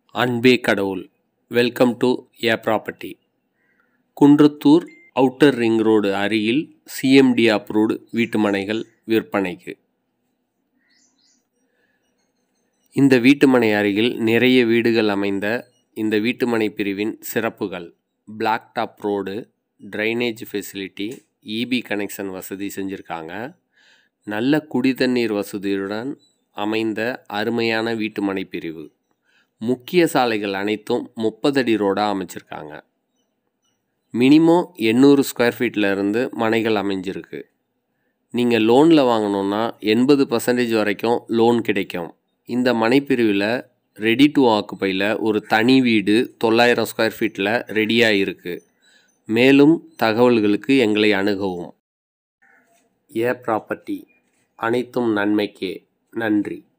அன்பே கடவுள் welcome to a property Kundrathur outer ring road அருகில் சிஎம்டி அப்ரூவ்டு வீட்டுமனைகள் விற்பனைக்கு இந்த வீட்டுமனை அருகில் நிறைய வீடுகள் அமைந்த இந்த வீட்டுமனை பிரிவின் சிறப்புகள் black top road drainage facility EB connection வசதி செஞ்சுருக்காங்க நல்ல குடிதண்ணீர் வசதியுடன் அமைந்த அருமையான வீட்டுமனை பிரிவு முக்கிய சாலைகள் அனைத்தும் முப்பது அடி ரோடாக அமைச்சிருக்காங்க மினிமம் எண்ணூறு ஸ்கொயர் ஃபீட்டில் இருந்து மனைகள் அமைஞ்சிருக்கு நீங்கள் லோனில் வாங்கணுன்னா எண்பது பர்சன்டேஜ் வரைக்கும் லோன் கிடைக்கும் இந்த மனைப்பிரிவில் ரெடி டு ஆக்குப்பையில் ஒரு தனி வீடு தொள்ளாயிரம் ஸ்கொயர் ஃபீட்டில் ரெடியாக இருக்குது மேலும் தகவல்களுக்கு எங்களை அணுகவும் ஏ ப்ராப்பர்ட்டி அனைத்தும் நன்மைக்கே நன்றி